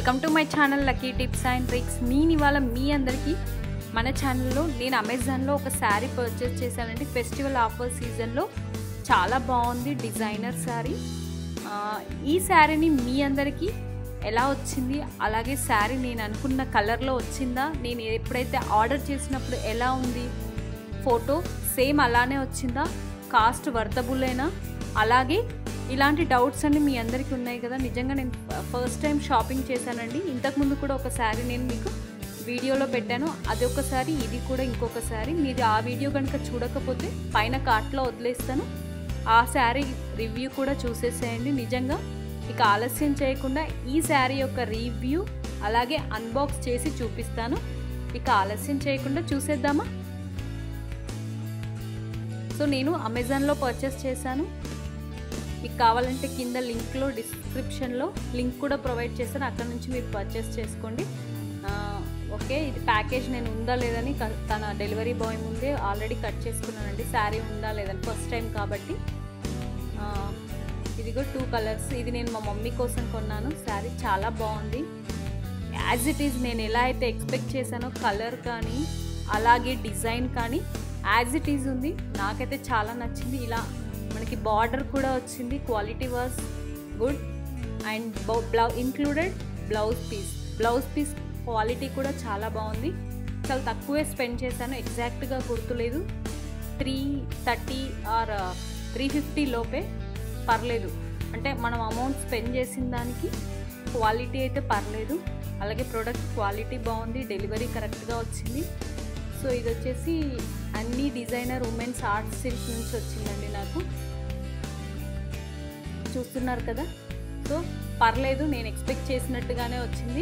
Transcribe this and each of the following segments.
welcome to my channel lucky tips and tricks నేను ఇవాళ మీ అందరికీ మన ఛానల్లో నేను అమెజాన్లో ఒక శారీ పర్చేస్ చేశానండి ఫెస్టివల్ ఆఫర్ సీజన్లో చాలా బాగుంది డిజైనర్ శారీ ఆ, ఈ శారీని మీ అందరికీ ఎలా వచ్చింది అలాగే శారీ నేను అనుకున్న కలర్లో వచ్చిందా నేను ఎప్పుడైతే ఆర్డర్ చేసినప్పుడు ఎలా ఉంది ఫోటో సేమ్ అలానే వచ్చిందా కాస్ట్ వర్తబుల్లేనా అలాగే ఇలాంటి డౌట్స్ అన్ని మీ అందరికీ ఉన్నాయి కదా నిజంగా నేను ఫస్ట్ టైం షాపింగ్ చేశానండి ఇంతకుముందు కూడా ఒక శారీ నేను మీకు వీడియోలో పెట్టాను అది ఒకసారి ఇది కూడా ఇంకొకసారి మీరు ఆ వీడియో కనుక చూడకపోతే పైన కార్ట్లో వదిలేస్తాను ఆ శారీ రివ్యూ కూడా చూసేసేయండి నిజంగా ఇక ఆలస్యం చేయకుండా ఈ శారీ యొక్క రివ్యూ అలాగే అన్బాక్స్ చేసి చూపిస్తాను ఇక ఆలస్యం చేయకుండా చూసేద్దామా సో నేను అమెజాన్లో పర్చేస్ చేశాను మీకు కావాలంటే కింద లింక్లో డిస్క్రిప్షన్లో లింక్ కూడా ప్రొవైడ్ చేస్తాను అక్కడ నుంచి మీరు పర్చేస్ చేసుకోండి ఆ, ఓకే ఇది ప్యాకేజ్ నేను ఉందా లేదని క- తన డెలివరీ బాయ్ ముందే ఆల్రెడీ కట్ చేసుకున్నానండి శారీ ఉందా లేదని ఫస్ట్ టైం కాబట్టి ఆ, ఇదిగో టూ కలర్స్ ఇది నేను మా మమ్మీ కోసం కొన్నాను శారీ చాలా బాగుంది యాజ్ ఇట్ ఈజ్ నేను ఎలా అయితే ఎక్స్పెక్ట్ చేశానో కలర్ కానీ అలాగే డిజైన్ కానీ యాజ్ ఇట్ ఈజ్ ఉంది నాకైతే చాలా నచ్చింది ఇలా మనకి బార్డర్ కూడా వచ్చింది క్వాలిటీ వాజ్ గుడ్ అండ్ బ్లౌ included blouse piece blouse piece quality కూడా చాలా బాగుంది చాలా తక్కువే స్పెండ్ చేశాను ఎగ్జాక్ట్గా గుర్తులేదు three thirty or three fifty లోపే పర్లేదు అంటే మనం అమౌంట్ స్పెండ్ చేసిన దానికి క్వాలిటీ అయితే పర్లేదు అలాగే ప్రోడక్ట్ క్వాలిటీ బాగుంది డెలివరీ కరెక్ట్గా వచ్చింది సో ఇది వచ్చేసి అన్ని డిజైనర్ ఉమెన్స్ ఆర్ట్ సిల్క్ నుంచి వచ్చిందండి నాకు చూస్తున్నారు కదా సో పర్లేదు నేను ఎక్స్పెక్ట్ చేసినట్టుగానే వచ్చింది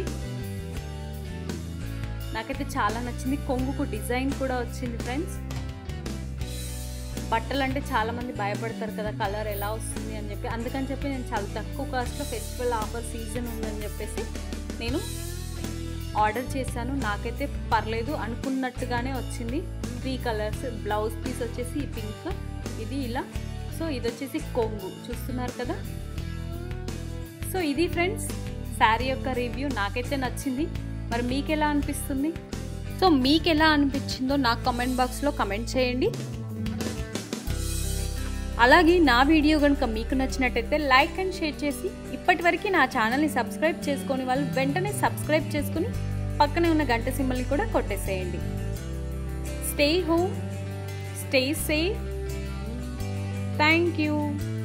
నాకైతే చాలా నచ్చింది కొంగుకు డిజైన్ కూడా వచ్చింది ఫ్రెండ్స్ బట్టలు అంటే చాలా మంది భయపడతారు కదా కలర్ ఎలా వస్తుంది అని చెప్పి అందుకని చెప్పి నేను చాలా తక్కువ కాస్ట్లో ఫెస్టివల్ ఆఫర్ సీజన్ ఉందని చెప్పేసి నేను ఆర్డర్ చేశాను నాకైతే పర్లేదు అనుకున్నట్టుగానే వచ్చింది త్రీ కలర్స్ బ్లౌజ్ పీస్ వచ్చేసి ఈ పింక్ ఇది ఇలా సో ఇది వచ్చేసి కొంగు చూస్తున్నారు కదా సో ఇది ఫ్రెండ్స్ శారీ యొక్క రివ్యూ నాకైతే నచ్చింది మరి మీకు ఎలా అనిపిస్తుంది సో మీకు ఎలా అనిపించిందో నాకు కామెంట్ బాక్స్లో కమెంట్ చేయండి అలాగే నా వీడియో కనుక మీకు నచ్చినట్టయితే లైక్ అండ్ షేర్ చేసి ఇప్పటివరకు నా ఛానల్ని సబ్స్క్రైబ్ చేసుకొని వాళ్ళు వెంటనే సబ్స్క్రైబ్ చేసుకుని పక్కనే ఉన్న గంట సింబల్ని కూడా కొట్టేసేయండి stay home stay safe thank you